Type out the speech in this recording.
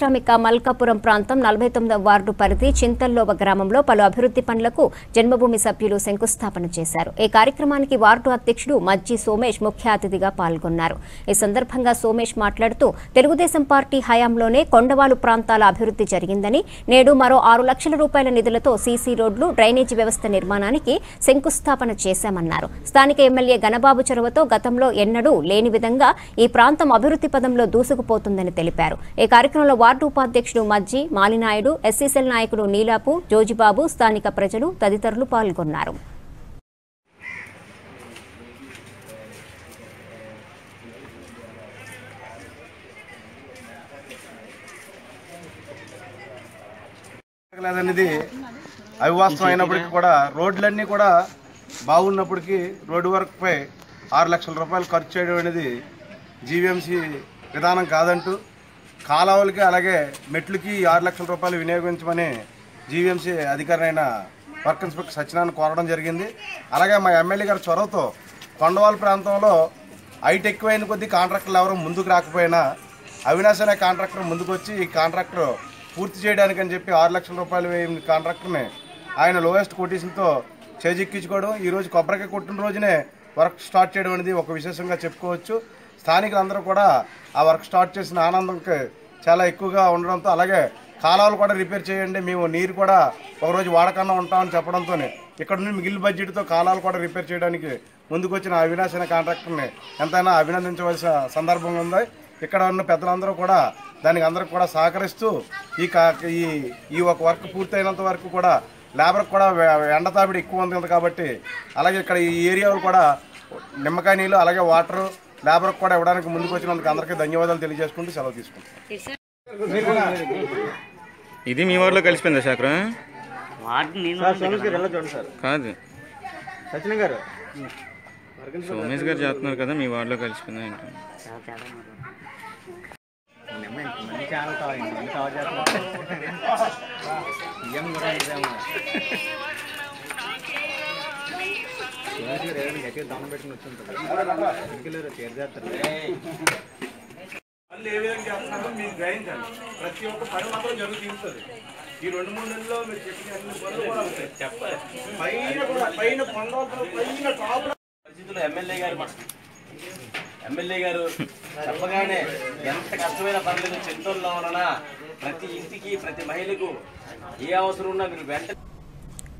పారిశ్రామిక మల్కాపురం ప్రాంతం నలభై తొమ్మిదవ వార్డు పరిధి చింతల్లోవ గ్రామంలో పలు అభివృద్ధి పనులకు జన్మభూమి సభ్యులు శంకుస్థాపన చేశారు ఈ కార్యక్రమానికి వార్డు అధ్యక్షుడు మజ్జి సోమేష్ ముఖ్య అతిథిగా పాల్గొన్నారు ఈ సందర్భంగా సోమేష్ మాట్లాడుతూ తెలుగుదేశం పార్టీ హయాంలోనే కొండవాలు ప్రాంతాల అభివృద్ధి జరిగిందని నేడు మరో ఆరు లక్షల రూపాయల నిధులతో సీసీ రోడ్లు డ్రైనేజీ వ్యవస్థ నిర్మాణానికి శంకుస్థాపన చేశామన్నారు స్థానిక ఎమ్మెల్యే గణబాబు చొరవతో గతంలో ఎన్నడూ లేని విధంగా ఈ ప్రాంతం అభివృద్ధి పదంలో దూసుకుపోతుందని తెలిపారు ఈ కార్యక్రమంలో వార్డు ఉపాధ్యక్షుడు మజ్జి మాలినాయుడు ఎస్సీసెల్ నాయకుడు నీలాపు జోజిబాబు స్థానిక ప్రజలు తదితరులు పాల్గొన్నారు లేదనేది అవివాస్తవం అయినప్పటికీ కూడా రోడ్లన్నీ కూడా బాగున్నప్పటికీ రోడ్డు వర్క్పై ఆరు లక్షల రూపాయలు ఖర్చు చేయడం అనేది జీవీఎంసీ విధానం కాదంటూ కాలువలకి అలాగే మెట్లకి ఆరు లక్షల రూపాయలు వినియోగించమని జీవీఎంసీ అధికారైన వర్క్ ఇన్స్పెక్టర్ సత్యనారాయణ కోరడం జరిగింది అలాగే మా ఎమ్మెల్యే గారి చొరవతో కొండవాళ్ళ ప్రాంతంలో హైట్ ఎక్కువైన కొద్దీ కాంట్రాక్టర్లు ఎవరు ముందుకు రాకపోయినా అవినాష్ అనే కాంట్రాక్టర్ ముందుకు వచ్చి ఈ కాంట్రాక్టర్ పూర్తి చేయడానికి అని చెప్పి ఆరు లక్షల రూపాయలు వేయిన కాంట్రాక్టర్ని ఆయన లోయెస్ట్ కొటేషన్తో చేజిక్కించుకోవడం ఈరోజు కొబ్బరికాయ కొట్టిన రోజునే వర్క్ స్టార్ట్ చేయడం అనేది ఒక విశేషంగా చెప్పుకోవచ్చు స్థానికులందరూ కూడా ఆ వర్క్ స్టార్ట్ చేసిన ఆనందంకి చాలా ఎక్కువగా ఉండడంతో అలాగే కాలువలు కూడా రిపేర్ చేయండి మేము నీరు కూడా ఒకరోజు వాడకన్నా ఉంటామని చెప్పడంతో ఇక్కడ నుండి మిగిలిన బడ్జెట్తో కాలువలు కూడా రిపేర్ చేయడానికి ముందుకు వచ్చిన అవినాష్ అనే కాంట్రాక్టర్ని ఎంతైనా అభినందించవలసిన సందర్భం ఉంది ఇక్కడ ఉన్న పెద్దలందరూ కూడా దానికి అందరికి కూడా సహకరిస్తూ ఈ కా ఈ ఈ ఒక వర్క్ పూర్తయినంత వరకు కూడా లేబర్ కూడా వె- ఎండ తాపిడి ఎక్కువ ఉంది కాబట్టి అలాగే ఇక్కడ ఈ ఏరియాలో కూడా నిమ్మకాయ నీళ్ళు అలాగే వాటర్ లేబర్కి కూడా ఇవ్వడానికి ముందుకు వచ్చినందుకు అందరికీ ధన్యవాదాలు తెలియజేసుకుంటూ సెలవు తీసుకుంటాం ఇది మీ వారిలో కలిసిపోయిందా శాఖరం వాటిని నేను కాదు సచిన్ గారు సోమేష్ గారు చేస్తున్నారు కదా మీ వారిలో కలిసిపోయిందా ఏంటి చాలా తేడా ఉన్నారు. మళ్ళీ ఏ విధంగా చేస్తున్నారో మీరు గ్రహించండి ప్రతి ఒక్క పని మాత్రం జరుగుతుంది ఈ రెండు మూడు నెలల్లో మీరు చెప్పిన అన్ని పనులు కూడా అవుతాయి చెప్పాలి పైన కూడా పైన కొండవతల పైన టాప్ పరిస్థితుల్లో ఎమ్మెల్యే గారు ఎమ్మెల్యే గారు చెప్పగానే ఎంత కష్టమైన పర్లేదు చెంతల్లో ఉన్నా ప్రతి ఇంటికి ప్రతి మహిళకు ఏ అవసరం ఉన్నా మీరు వెంటనే